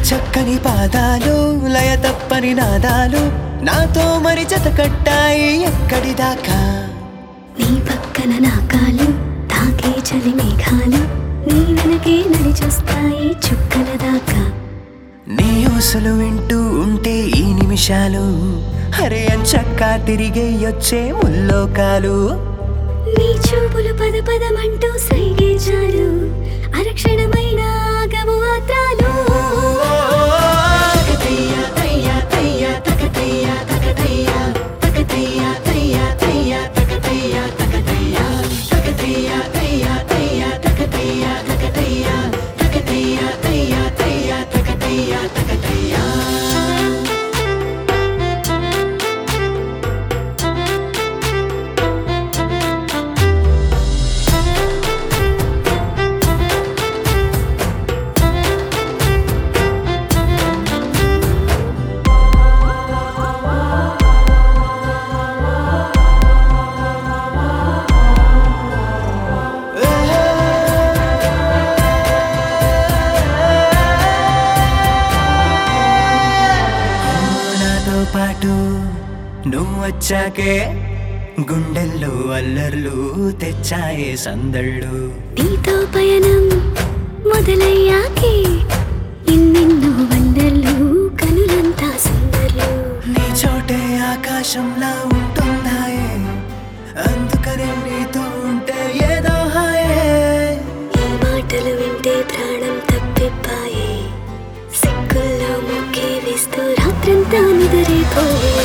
చక్కని పాదాలు లయ తప్పని నాదాలు నాతో మరి జత కట్టాయి ఎక్కడి దాకా నీ పక్కన నా కాలు తాకే చలి మేఘాలు నీ వెనకే నడిచొస్తాయి చుక్కల దాకా నీ ఊసులు వింటూ ఉంటే ఈ నిమిషాలు హరే అంచక్కా తిరిగే వచ్చే ముల్లోకాలు నీ చూపులు పద పదమంటూ సైగే చాలు అరక్షణమైన ఆగవు ఆత్రాలు నాతో పాటు నువ్వు వచ్చాకే గుండెల్లో అల్లర్లు తెచ్చాయే సందళ్ళు నీతో పయనం మొదలయ్యాకే ఎన్నెన్నో వండర్లు కనులంతా సుందర్లు నీ చోటే ఆకాశంలా ఉంటున్నాయే అందుకనే నీతో ఉంటే ఏదో హాయే ఈ మాటలు వింటే ప్రాణం తప్పిపాయే సిక్కుల్లో మొక్కే వేస్తూ రాత్రంతా నిదరేపోయే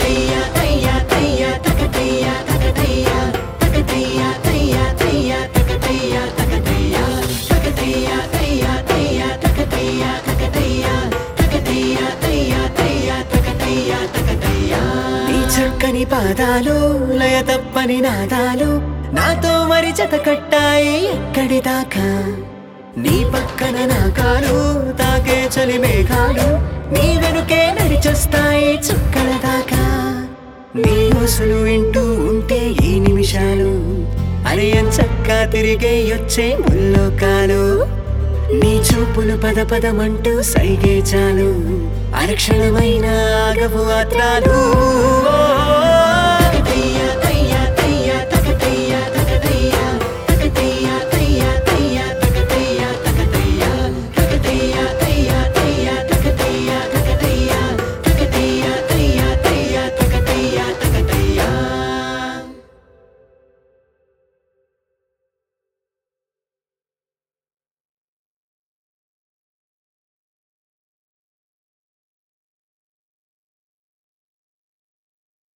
నీ చక్కని పాదాలు లయ తప్పని నాదాలు నాతో మరి జత కట్టాయి ఎక్కడి దాకా నీ పక్కన నా కాలు తాకే చలి మేఘాలు నీ వెనుకే నడిచొస్తాయి చుక్కల దాకా నీ ఊసులు వింటూ ఉంటే ఈ నిమిషాలు అని చక్కా తిరిగే వచ్చే ముల్లోకాలు నీ చూపులు పద పదమంటూ సైగే చాలు అరక్షణమైన ఆగవు ఆత్రాలు ఓ